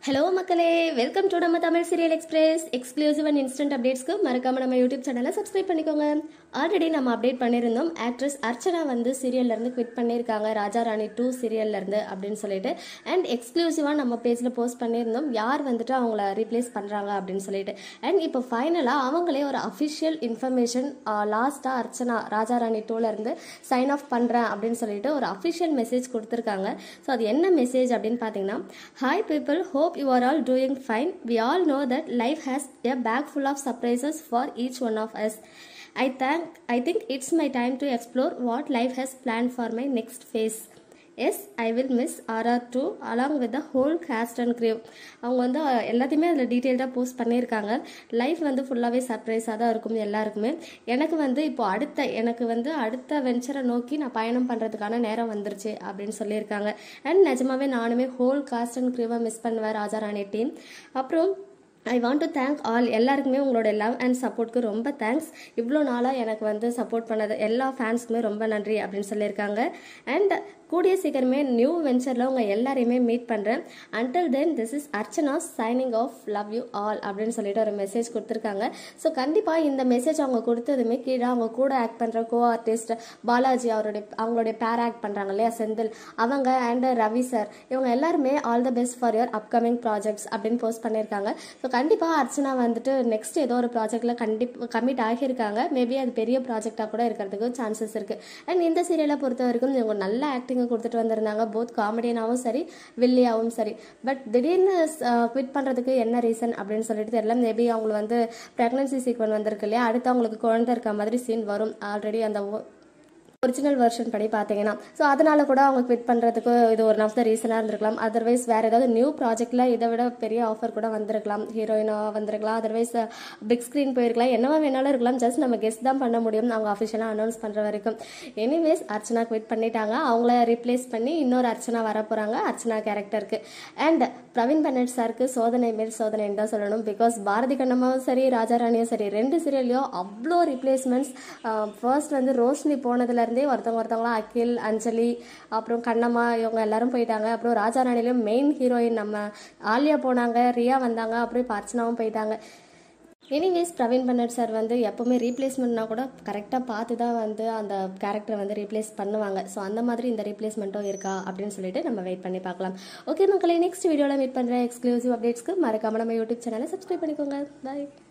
Hello மக்களே welcome to நம்ம Tamil serial express exclusive and instant அப்டேட்ஸ்க்கு மறக்காம நம்ம யூடியூப் சேனலை சப்ஸ்கிரைப் பண்ணிக்கோங்க ஆல்ரெடி நம்ம அப்டேட் பண்ணியிருந்தோம் ஆக்ட்ரஸ் அர்ச்சனா வந்து சீரியல்ல இருந்து குவிட் பண்ணியிருக்காங்க ராஜா ராணி டூ சீரியல்ல இருந்து அப்படின்னு சொல்லிட்டு அண்ட் எக்ஸ்க்ளூசிவா நம்ம பேஜ்ல போஸ்ட் பண்ணியிருந்தோம் யார் வந்துட்டு அவங்கள ரீப்ளேஸ் பண்றாங்க அப்படின்னு சொல்லிட்டு அண்ட் இப்போ ஃபைனலா அவங்களே ஒரு அஃபிஷியல் இன்ஃபர்மேஷன் லாஸ்டா அர்ச்சனா ராஜா ராணி டூல இருந்து சைன் ஆஃப் பண்றேன் அப்படின்னு சொல்லிட்டு ஒரு அஃபிஷியல் மெசேஜ் கொடுத்துருக்காங்க ஸோ அது என்ன மெசேஜ் அப்படின்னு பார்த்தீங்கன்னா hi people hope you are all doing fine. We all know that life has a bag full of surprises for each one of us. I thank I think it's my time to explore what life has planned for my next phase. Yes I will miss RR too along with the whole cast and crew அவங்க வந்து அஹ், எல்லாத்தையுமே அதில் டீட்டெயில்டாக post பண்ணியிருக்காங்க life வந்து ஃபுல்லாகவே சர்ப்ரைஸாக தான் இருக்கும் எல்லாருக்குமே எனக்கு வந்து இப்போ அடுத்த எனக்கு வந்து அடுத்த வெஞ்சரை நோக்கி நான் பயணம் பண்ணுறதுக்கான நேரம் வந்துருச்சு அப்படின்னு சொல்லியிருக்காங்க அண்ட் நிஜமாவே நானுமே ஹோல் காஸ்ட் அண்ட் க்ரீவை மிஸ் பண்ணுவேன் ராஜா ராணி டீம் அப்புறம் I want to thank all எல்லாருக்குமே உங்களோட லவ் அண்ட் சப்போர்ட்க்கு ரொம்ப தேங்க்ஸ் இவ்வளோ நாளாக எனக்கு வந்து சப்போர்ட் பண்ணது எல்லா ஃபேன்ஸ்க்குமே ரொம்ப நன்றி அப்படின்னு சொல்லியிருக்காங்க அண்ட் கூடிய சீக்கிரமே நியூ வெஞ்சரில் உங்கள் எல்லாரையுமே மீட் பண்ணுறேன் until then this is Archana signing off love you all அப்படின்னு சொல்லிட்டு ஒரு மெசேஜ் கொடுத்துருக்காங்க ஸோ கண்டிப்பாக இந்த மெசேஜ் அவங்க கொடுத்ததுமே கீழே அவங்க கூட ஆக்ட் பண்ணுற கோ ஆர்டிஸ்ட் பாலாஜி அவருடைய அவங்களுடைய பேர் ஆக்ட் பண்ணுறாங்க இல்லையா செந்தில் அவங்க அண்ட் ரவி சார் இவங்க எல்லாருமே all the best for your upcoming projects அப்படின்னு போஸ்ட் பண்ணியிருக்காங்க ஸோ கண்டிப்பாக அர்ச்சனா வந்துட்டு நெக்ஸ்ட் ஏதோ ஒரு ப்ராஜெக்டில் கண்டிப்பாக கமிட் ஆகியிருக்காங்க மேபி அது பெரிய ப்ராஜெக்டாக கூட இருக்கிறதுக்கு சான்சஸ் இருக்குது அண்ட் இந்த சீரியலை பொறுத்த வரைக்கும் இவங்க நல்ல ஆக்டிங்கை கொடுத்துட்டு வந்திருந்தாங்க போத் காமெடியனாகவும் சரி வில்லியாகவும் சரி பட் திடீர்னு குவிட் பண்ணுறதுக்கு என்ன ரீசன் அப்படின்னு சொல்லிட்டு தெரியல மேபி அவங்களுக்கு வந்து ப்ரெக்னன்சி சீக்வன் வந்திருக்கு இல்லையா அடுத்து அவங்களுக்கு குழந்தை இருக்க மாதிரி சீன் வரும் ஆல்ரெடி அந்த ஒரிஜினல் வெர்ஷன் படி பார்த்தீங்கன்னா ஸோ அதனால கூட அவங்க குவிட் பண்ணுறதுக்கு இது ஒரு ஆஃப் த ரீசனாக இருந்திருக்கலாம் அதர்வைஸ் வேறு ஏதாவது நியூ ப்ராஜெக்டில் இதை விட பெரிய ஆஃபர் கூட வந்திருக்கலாம் ஹீரோயினாக வந்திருக்கலாம் அதர்வைஸ் பிக் ஸ்க்ரீன் போயிருக்கலாம் என்னவா வேணாலும் இருக்கலாம் ஜஸ்ட் நம்ம கெஸ்ட் தான் பண்ண முடியும் அவங்க அஃபிஷியலாக அனௌன்ஸ் பண்ணுற வரைக்கும் எனிவேஸ் அர்ச்சனா குவிட் பண்ணிட்டாங்க அவங்கள ரீப்ளேஸ் பண்ணி இன்னொரு அர்ச்சனா வர போகிறாங்க அர்ச்சனா கேரக்டருக்கு அண்ட் பிரவீன் பன்னட் சாருக்கு சோதனை மேல் சோதனைன்னு தான் சொல்லணும் பிகாஸ் பாரதி கண்ணம்மாவும் சரி ராஜாராணியும் சரி ரெண்டு சீரியல்லையும் அவ்வளோ ரீப்ளேஸ்மெண்ட்ஸ் ஃபர்ஸ்ட் வந்து ரோஷினி போனதுலேருந்தே ஒருத்தவங்க ஒருத்தவங்களா அகில் அஞ்சலி அப்புறம் கண்ணம்மா இவங்க எல்லாரும் போயிட்டாங்க அப்புறம் ராஜாராணிலையும் மெயின் ஹீரோயின் நம்ம ஆலியா போனாங்க ரியா வந்தாங்க அப்புறம் இப்போ அர்ச்சனாவும் போயிட்டாங்க எனிவேஸ் பிரவீன் பன்னட் சார் வந்து எப்போவுமே ரீப்ளேஸ்மெண்ட்னா கூட கரெக்டாக பார்த்து தான் வந்து அந்த கேரக்டரை வந்து ரீப்ளேஸ் பண்ணுவாங்க ஸோ அந்த மாதிரி இந்த ரீப்ளேஸ்மெண்ட்டும் இருக்கா அப்படின்னு சொல்லிட்டு நம்ம வெயிட் பண்ணி பார்க்கலாம் ஓகே மக்களே நெக்ஸ்ட் வீடியோவில் மீட் பண்ணுற எக்ஸ்க்ளூசிவ் அப்டேட்ஸ்க்கு மறக்காம நம்ம யூடியூப் சேனலை சப்ஸ்கிரைப் பண்ணிக்கோங்க பாய்